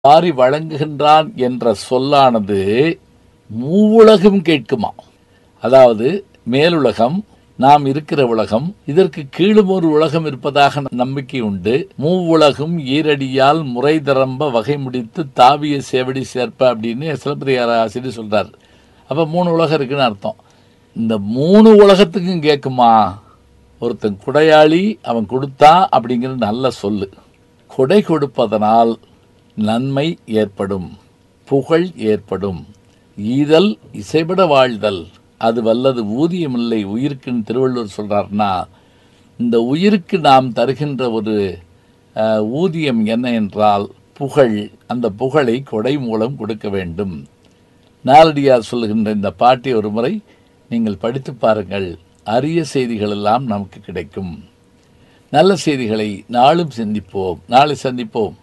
வாரி வழங்குகின்றான் என்ற சொல்லானது மூவுலகும் கேட்குமா அதாவது மேலுலகம் நாம் இருக்கிற உலகம் இதற்கு கீழும் ஒரு உலகம் இருப்பதாக நம்பிக்கை உண்டு மூவுலகும் ஈரடியால் முறை தரம்ப வகை முடித்து தாவிய சேவடி சேர்ப்ப அப்படின்னு சிலப்பதிகார ஆசிரியர் சொல்றார் அப்ப மூணு உலகம் இருக்குன்னு அர்த்தம் இந்த மூணு உலகத்துக்கும் கேட்குமா ஒருத்தன் குடையாளி அவன் கொடுத்தா அப்படிங்கிறது நல்ல சொல்லு கொடை கொடுப்பதனால் நன்மை ஏற்படும் புகழ் ஏற்படும் ஈதல் இசைபட வாழ்தல் அது வல்லது ஊதியமில்லை உயிருக்குன்னு திருவள்ளுவர் சொல்றாருன்னா இந்த உயிருக்கு நாம் தருகின்ற ஒரு அஹ், ஊதியம் என்ன என்றால் புகழ் அந்த புகழை கொடை மூலம் கொடுக்க வேண்டும் நாலடியார் சொல்லுகின்ற இந்த பாட்டை ஒரு முறை நீங்கள் படித்து பாருங்கள் அரிய செய்திகள் எல்லாம் நமக்கு கிடைக்கும் நல்ல செய்திகளை நாளும் சிந்திப்போம் நாளை சந்திப்போம்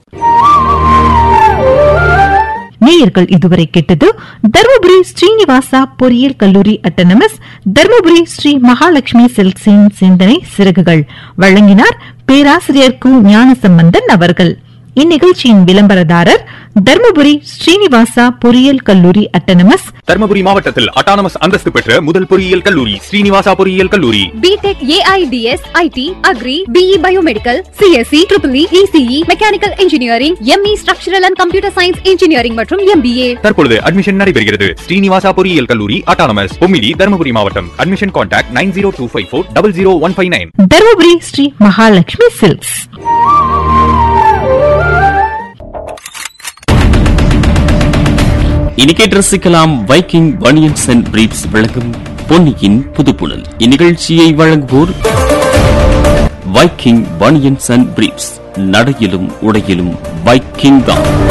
நேயர்கள் இதுவரை கேட்டது தருமபுரி ஸ்ரீனிவாசா பொறியியல் கல்லூரி அட்டனமஸ் தருமபுரி ஸ்ரீ மகாலட்சுமி சில்க்ஸின் சிந்தனை சிறகுகள் வழங்கினார் பேராசிரியர் கு ஞானசம்பந்தன் அவர்கள் இந்நிகழ்ச்சியின் விளம்பரதாரர் தருமபுரி ஸ்ரீனிவாசா பொறியியல் கல்லூரி அட்டனமஸ் தர்மபுரி மாவட்டத்தில் அட்டானமஸ் அந்தஸ்து பெற்ற முதல் பொறியியல் கல்லூரி ஸ்ரீனிவாசா பொறியியல் கல்லூரி BTech AIDS IT agri BE biomedical CSC triple ECE mechanical engineering ME structural and computer science engineering மற்றும் எம்பிஏ தற்பொழுது அட்மிஷன் நடைபெறுகிறது ஸ்ரீனிவாசா பொறியியல் கல்லூரி அட்டானமஸ் பொம்மிடி தர்மபுரி மாவட்டம் admission contact nine zero two five four double zero one five nine Dharmapuri Sri Mahalakshmi silks இனி கேட்டு ரசிக்கலாம் Viking banians and briefs வழங்கும் பொன்னியின் புதுப்புணல் இந்நிகழ்ச்சியை வழங்குவோர் வைக்கிங் பனியன்ஸ் அண்ட் பிரீப்ஸ் நடையிலும் உடையிலும் வைக்கிங் தான்